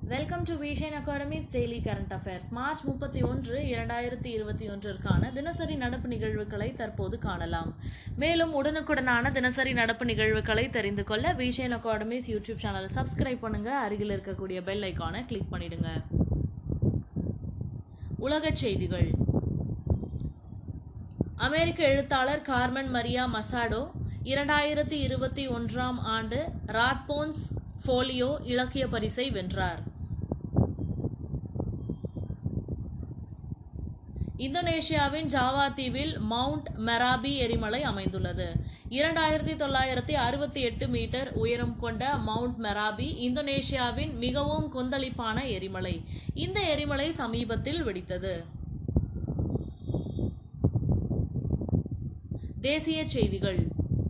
welcome to Vision Academy's daily current affairs March முப்பத்தி ஒன்று இரண்டாயிரத்தி இருபத்தி ஒன்றிற்கான தினசரி நடப்பு நிகழ்வுகளை தற்போது காணலாம் மேலும் உடனுக்குடனான தினசரி நடப்பு நிகழ்வுகளை தெரிந்து கொள்ள விஷன் அகாடமிஸ் யூடியூப் சேனலை சப்ஸ்கிரைப் பண்ணுங்க அருகில் இருக்கக்கூடிய பெல் ஐக்கானை கிளிக் பண்ணிடுங்க உலகச் செய்திகள் அமெரிக்க எழுத்தாளர் கார்மென் மரியா மசாடோ இரண்டாயிரத்தி இருபத்தி ஒன்றாம் ஆண்டு ராத்போன்ஸ் ஃபோலியோ இலக்கிய பரிசை வென்றார் இந்தோனேஷியாவின் ஜாவா தீவில் மவுண்ட் மெராபி எரிமலை அமைந்துள்ளது இரண்டாயிரத்தி தொள்ளாயிரத்தி அறுபத்தி எட்டு மீட்டர் உயரம் கொண்ட மவுண்ட் மெராபி இந்தோனேஷியாவின் மிகவும் கொந்தளிப்பான எரிமலை இந்த எரிமலை சமீபத்தில் வெடித்தது தேசிய செய்திகள்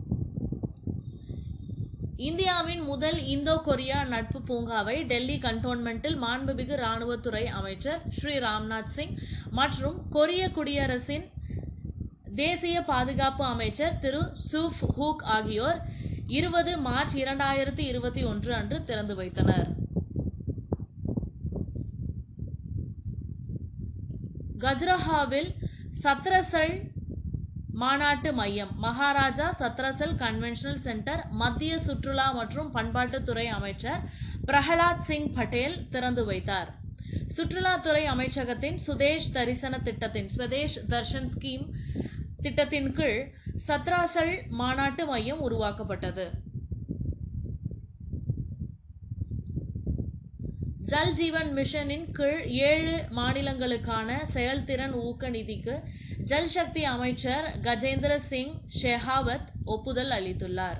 இந்தியாவின் முதல் இந்தோ கொரியா நட்பு பூங்காவை டெல்லி கண்டோன்மெண்டில் மாண்புமிகு ராணுவத்துறை அமைச்சர் ஸ்ரீ ராம்நாத் சிங் மற்றும் கொரிய குடியரசின் தேசிய பாதுகாப்பு அமைச்சர் திரு சூப் ஹூக் ஆகியோர் இருபது மார்ச் இரண்டாயிரத்தி இருபத்தி ஒன்று அன்று திறந்து வைத்தனர் கஜ்ரஹாவில் சத்ரசல் மாநாட்டு மையம் மகாராஜா சத்ரசல் கன்வென்ஷனல் சென்டர் மத்திய சுற்றுலா மற்றும் பண்பாட்டுத்துறை அமைச்சர் பிரஹலாத் சிங் பட்டேல் திறந்து வைத்தார் சுற்றுலாத்துறை அமைச்சகத்தின் சுதேஷ் தரிசன திட்டத்தின் ஸ்வதேஷ் தர்ஷன் ஸ்கீம் திட்டத்தின் கீழ் சத்ராசல் மாநாட்டு மையம் உருவாக்கப்பட்டது ஜல் ஜீவன் மிஷனின் கீழ் ஏழு மாநிலங்களுக்கான செயல்திறன் ஊக்க நிதிக்கு ஜல் சக்தி அமைச்சர் கஜேந்திர சிங் ஷெகாவத் ஒப்புதல் அளித்துள்ளார்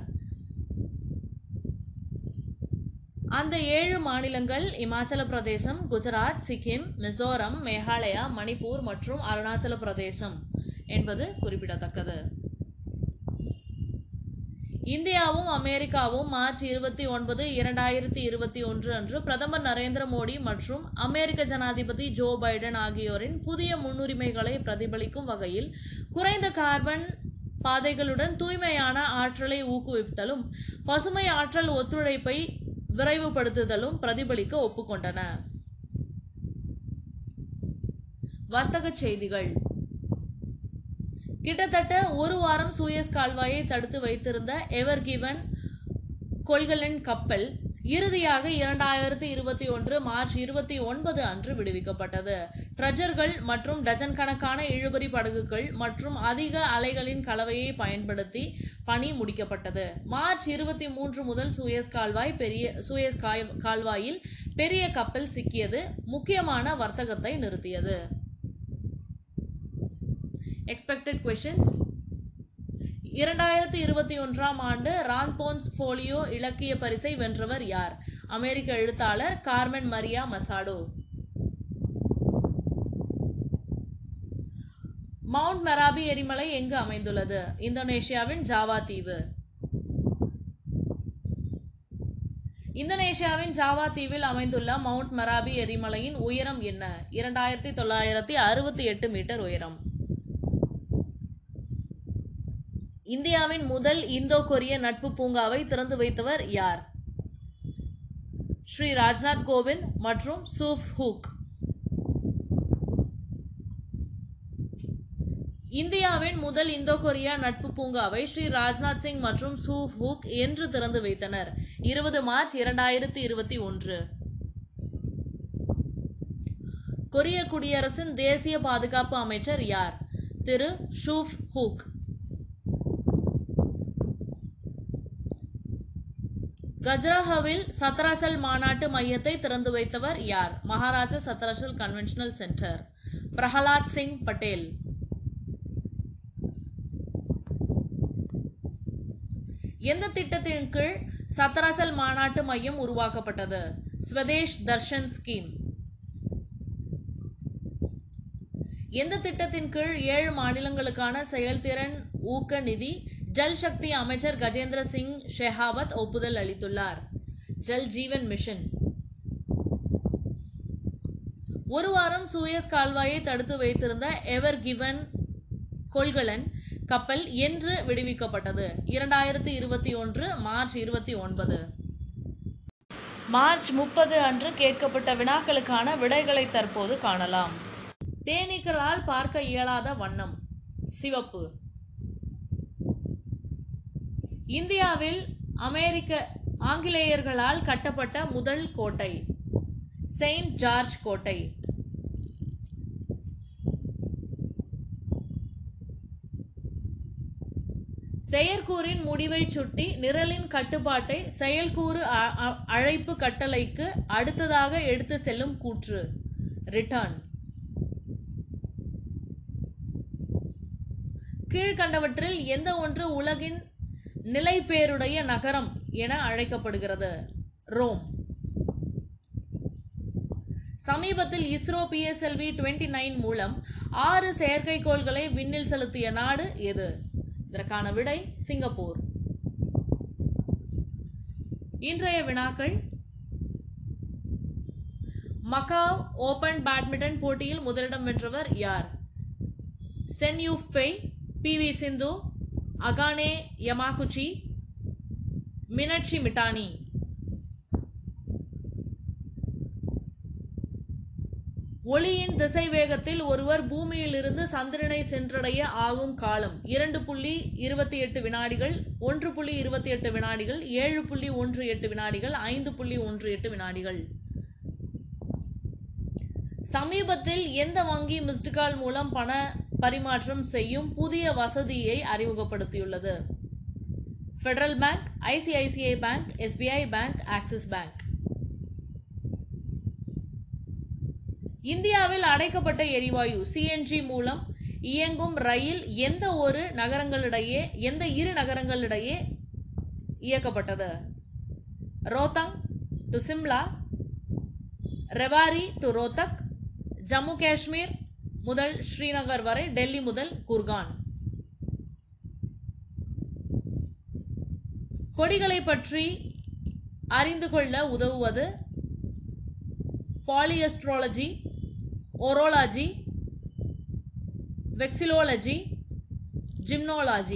அந்த ஏழு மாநிலங்கள் இமாச்சல பிரதேசம் குஜராத் சிக்கிம் மிசோரம் மேகாலயா மணிப்பூர் மற்றும் அருணாச்சல பிரதேசம் என்பது குறிப்பிடத்தக்கது இந்தியாவும் அமெரிக்காவும் மார்ச் இருபத்தி ஒன்பது இரண்டாயிரத்தி இருபத்தி ஒன்று அன்று பிரதமர் நரேந்திர மோடி மற்றும் அமெரிக்க ஜனாதிபதி ஜோ பைடன் ஆகியோரின் புதிய முன்னுரிமைகளை பிரதிபலிக்கும் வகையில் குறைந்த கார்பன் பாதைகளுடன் தூய்மையான ஆற்றலை ஊக்குவித்தலும் பசுமை ஆற்றல் ஒத்துழைப்பை விரைவுபடுத்துதலும் பிரதிபலிக்க ஒப்புக்கொண்டன வர்த்தக செய்திகள் கிட்டத்தட்ட ஒரு வாரம் சூயஸ் கால்வாயை தடுத்து வைத்திருந்த எவர் கிவன் கொள்கலன் கப்பல் இறுதியாக இரண்டாயிரத்தி இருபத்தி ஒன்று மார்ச் இருபத்தி ஒன்பது அன்று விடுவிக்கப்பட்டது ட்ரஜர்கள் மற்றும் டஜன் கணக்கான இழுபறி படகுகள் மற்றும் அதிக அலைகளின் கலவையை பயன்படுத்தி பணி முடிக்கப்பட்டது மார்ச் இருபத்தி மூன்று முதல் சூயஸ் கால்வாய் பெரிய சூயஸ் கால்வாயில் பெரிய கப்பல் சிக்கியது முக்கியமான வர்த்தகத்தை நிறுத்தியது எக்ஸ்பெக்டட் கொஷின்ஸ் இரண்டாயிரத்தி இருபத்தி ஒன்றாம் ஆண்டு ரான்போன்ஸ் போலியோ இலக்கிய பரிசை வென்றவர் யார் அமெரிக்க எழுத்தாளர் Carmen Maria Machado Mount Merapi எரிமலை எங்கு அமைந்துள்ளது இந்தோனேஷியாவின் ஜாவா தீவு இந்தோனேஷியாவின் ஜாவா தீவில் அமைந்துள்ள மவுண்ட் மெராபி எரிமலையின் உயரம் என்ன இரண்டாயிரத்தி தொள்ளாயிரத்தி அறுபத்தி எட்டு மீட்டர் உயரம் இந்தியாவின் முதல் இந்தோ கொரிய நட்பு பூங்காவை திறந்து வைத்தவர் யார் ஸ்ரீ ராஜ்நாத் கோவிந்த் மற்றும் சூப் ஹூக் இந்தியாவின் முதல் இந்தோ கொரியா நட்பு பூங்காவை ஸ்ரீ ராஜ்நாத் சிங் மற்றும் சூப் ஹூக் என்று திறந்து வைத்தனர் இருபது மார்ச் இரண்டாயிரத்தி இருபத்தி ஒன்று கொரிய குடியரசின் தேசிய பாதுகாப்பு அமைச்சர் யார் திரு ஷூப் ஹூக் கஜ்ராஹவில் சத்ராசல் மாநாட்டு மையத்தை திறந்து வைத்தவர் யார் மகாராஜா சத்ராசல் கன்வென்ஷனல் சென்டர் பிரஹலாத் சிங் பட்டேல் எந்த திட்டத்தின் கீழ் சத்ராசல் மாநாட்டு மையம் உருவாக்கப்பட்டது ஸ்வதேஷ் தர்ஷன் ஸ்கீம் எந்த திட்டத்தின் கீழ் ஏழு மாநிலங்களுக்கான செயல்திறன் ஊக்க நிதி ஜல் சக்தி அமைச்சர் கஜேந்திர சிங் ஷெகாவத் ஒப்புதல் அளித்துள்ளார் ஜல் ஜீவன் மிஷன் ஒரு வாரம் சூயஸ் கால்வாயை தடுத்து வைத்திருந்த எவர் கிவன் கொள்கலன் கப்பல் என்று விடுவிக்கப்பட்டது இரண்டாயிரத்தி இருபத்தி ஒன்று மார்ச் இருபத்தி ஒன்பது மார்ச் முப்பது அன்று கேட்கப்பட்ட வினாக்களுக்கான விடைகளை தற்போது காணலாம் தேனீக்களால் பார்க்க இயலாத வண்ணம் சிவப்பு இந்தியாவில் அமெரிக்க ஆங்கிலேயர்களால் கட்டப்பட்ட முதல் கோட்டை செயின்ட் ஜார்ஜ் கோட்டை செயற்கூறின் முடிவைச் சுட்டி நிரலின் கட்டுப்பாட்டை செயல்கூறு அ- அ- அழைப்பு கட்டளைக்கு அடுத்ததாக எடுத்து செல்லும் கூற்று ரிட்டர்ன் கீழ்கண்டவற்றில் எந்த ஒன்று உலகின் நிலைபேருடைய நகரம் என அழைக்கப்படுகிறது ரோம் சமீபத்தில் இஸ்ரோ பிஎஸ்எல்வி 29 நைன் மூலம் ஆறு செயற்கைக்கோள்களை விண்ணில் செலுத்திய நாடு எது இதற்கான விடை சிங்கப்பூர் இன்றைய வினாக்கள் மக்காவ் ஓபன் பேட்மிண்டன் போட்டியில் முதலிடம் வென்றவர் யார் Chen Yufei P V Sindhu Akane Yamaguchi Minatsu Mitani ஒளியின் திசைவேகத்தில் ஒருவர் பூமியிலிருந்து சந்திரனை சென்றடைய ஆகும் காலம் இரண்டு புள்ளி இருபத்தி எட்டு வினாடிகள் ஒன்று புள்ளி இருபத்தி எட்டு வினாடிகள் ஏழு புள்ளி ஒன்று எட்டு வினாடிகள் ஐந்து புள்ளி ஒன்று எட்டு வினாடிகள் சமீபத்தில் எந்த வங்கி மிஸ்டு கால் மூலம் பண பரிமாற்றம் செய்யும் புதிய வசதியை அறிமுகப்படுத்தியுள்ளது Federal Bank ICICI Bank SBI Bank Axis Bank இந்தியாவில் அடைக்கப்பட்ட எரிவாயு சிஎன்ஜி மூலம் இயங்கும் ரயில் எந்த ஒரு நகரங்களிடையே எந்த இரு நகரங்களிடையே இயக்கப்பட்டது ரோத்தங் டு சிம்லா ரெவாரி டு ரோத்தக் ஜம்மு காஷ்மீர் முதல் ஸ்ரீநகர் வரை டெல்லி முதல் குர்கான் கொடிகளை பற்றி அறிந்து கொள்ள உதவுவது பாலியஸ்ட்ராலஜி ஓரோலாஜி வெக்சிலோலஜி ஜிம்னோலாஜி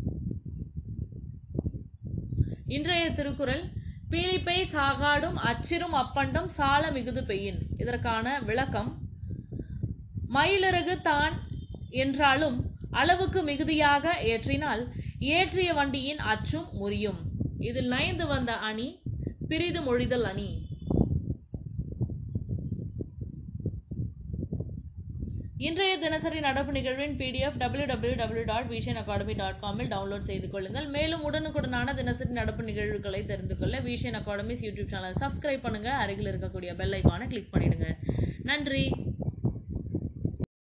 இன்றைய திருக்குறள் பீலிப்பை சாகாடும் அச்சிரும் அப்பண்டம் சால மிகுது பெய்யின் இதற்கான விளக்கம் மயிலிறகு தான் என்றாலும் அளவுக்கு மிகுதியாக ஏற்றினால் ஏற்றிய வண்டியின் அச்சும் முறியும் இதில் நைந்து வந்த அணி பிரிது மொழிதல் அணி இன்றைய தினசரி நடப்பு நிகழ்வின் PDF W W W dot Vision Academy dot காமில் டவுன்லோட் செய்து கொள்ளுங்கள் மேலும் உடனுக்குடனான தினசரி நடப்பு நிகழ்வுகளை தெரிந்து கொள்ள Vision Academy's YouTube channel subscribe பண்ணுங்க அருகில் இருக்கக்கூடிய பெல் ஐக்கானை கிளிக் பண்ணிடுங்க நன்றி